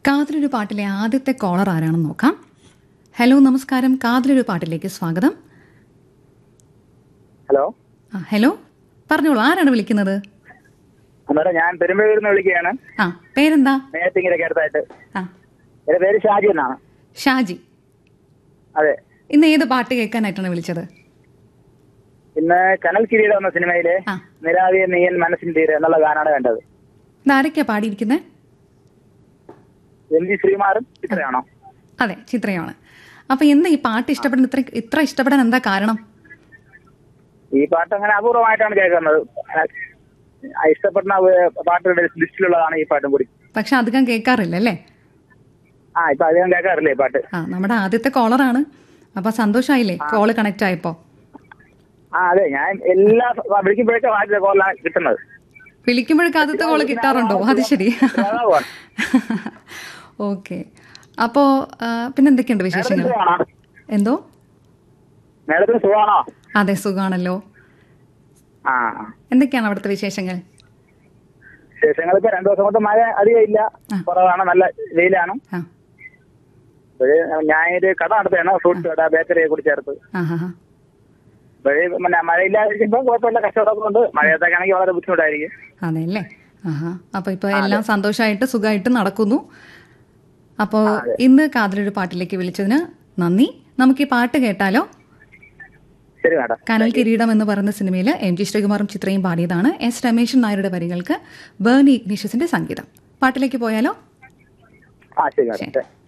കാതിലൊരു പാട്ടിലെ ആദ്യത്തെ കോളർ ആരാണെന്ന് നോക്കാം ഹലോ നമസ്കാരം കാതിലൊരു പാട്ടിലേക്ക് സ്വാഗതം ഹലോ ആ ഹലോ പറഞ്ഞോളൂ ആരാണ് വിളിക്കുന്നത് അന്നേരം ഞാൻ പെരുമ്പഴൂരിൽ നിന്ന് വിളിക്കുകയാണ് ആ പേരെന്താ മേത്തിങ്ങരൊക്കെ അടുത്തായിട്ട് ആ എന്റെ പേര് ഷാജി എന്നാണ് ഷാജി അതെ ഇന്ന് ഏത് പാട്ട് കേൾക്കാനായിട്ടാണ് വിളിച്ചത് ഇന്ന് കനൽ കിരീടം എന്ന സിനിമയിലെ ആ. നിരാവിയ നീയൻ മനസ്സിൻ തീരെ എന്നുള്ള ഗാനാണ് വേണ്ടത് ഇതാരൊക്കെയാ പാടിയിരിക്കുന്നത് എം ജി ശ്രീമാറും ചിത്രയാണോ അതെ ചിത്രയാണ് അപ്പൊ എന്താ ഈ പാട്ട് ഇഷ്ടപ്പെടുന്ന ഇത്ര ഇത്ര ഇഷ്ടപ്പെടാൻ എന്താ കാരണം ഈ പാട്ട് അങ്ങനെ അപൂർവമായിട്ടാണ് കേൾക്കുന്നത് ആ, ഇഷ്ടപ്പെടുന്ന വേ- പാട്ടുകളുടെ ലിസ്റ്റിലുള്ളതാണ് ഈ പാട്ടും കൂടി പക്ഷെ അധികം കേൾക്കാറില്ല അല്ലേ ആ ഇപ്പൊ അധികം കേൾക്കാറില്ലേ ഈ പാട്ട് ആ നമ്മുടെ ആദ്യത്തെ കോളറാണ് അപ്പൊ സന്തോഷമായില്ലേ കോള് കണക്ട് ആയപ്പോ ആ അതെ ഞാൻ എല്ലാ വിളിക്കുമ്പോഴൊക്കെ ആദ്യത്തെ കോലാണ് കിട്ടുന്നത് വിളിക്കുമ്പോഴേക്ക് ആദ്യത്തെ കോള് കിട്ടാറുണ്ടോ അത് ശരി അതാ ഓക്കെ അപ്പോ ആ, പിന്നെ എന്തൊക്കെയുണ്ട് വിശേഷങ്ങൾ സുഖമാണോ എന്തോ മേഡത്തിന് സുഖമാണോ അതെ സുഖാണല്ലോ ആ എന്തൊക്കെയാണ് അവിടുത്തെ വിശേഷങ്ങൾ വിശേഷങ്ങൾ ഇപ്പൊ രണ്ടു ദിവസം കൊണ്ട് മഴ അധികം ഇല്ല ആ. കുറവാണ് നല്ല വെയിലാണ് ആ ഇപ്പോഴ് ഞാൻ ഒരു കട നടത്തുകയാണ് ഫ്രൂട്ട്സ് കട ബേക്കറിയെ കൂടി ചേർത്ത് ആ ഹാ ഹാ ഇപ്പോഴേ പിന്നെ മഴയില്ലാതിരിക്കുമ്പോൾ കുഴപ്പമില്ല കച്ചവടമൊക്കെ ഉണ്ട് മഴയത്തൊക്കെ ആണെങ്കിൽ വളരെ ബുദ്ധിമുട്ടായിരിക്കും അതെ അല്ലേ ആഹാ അപ്പൊ ഇപ്പൊ എല്ലാം സന്തോഷമായിട്ട് സുഖമായിട്ട് നടക്കുന്നു അപ്പോ ഇന്ന് കാതിലൊരു പാട്ടിലേക്ക് വിളിച്ചതിന് നന്ദി നമുക്ക് ഈ പാട്ട് കേട്ടാലോ ശരി മാഡം കനൽ കിരീടം എന്ന് പറയുന്ന സിനിമയിൽ എം ജി ശ്രീകുമാറും ചിത്രയും പാടിയതാണ് എസ് രമേശൻ നായരുടെ വരികൾക്ക് ബേർണി ഇഗ്നീഷ്യസിന്റെ സംഗീതം പാട്ടിലേക്ക് പോയാലോ ആ ശരി മാഡം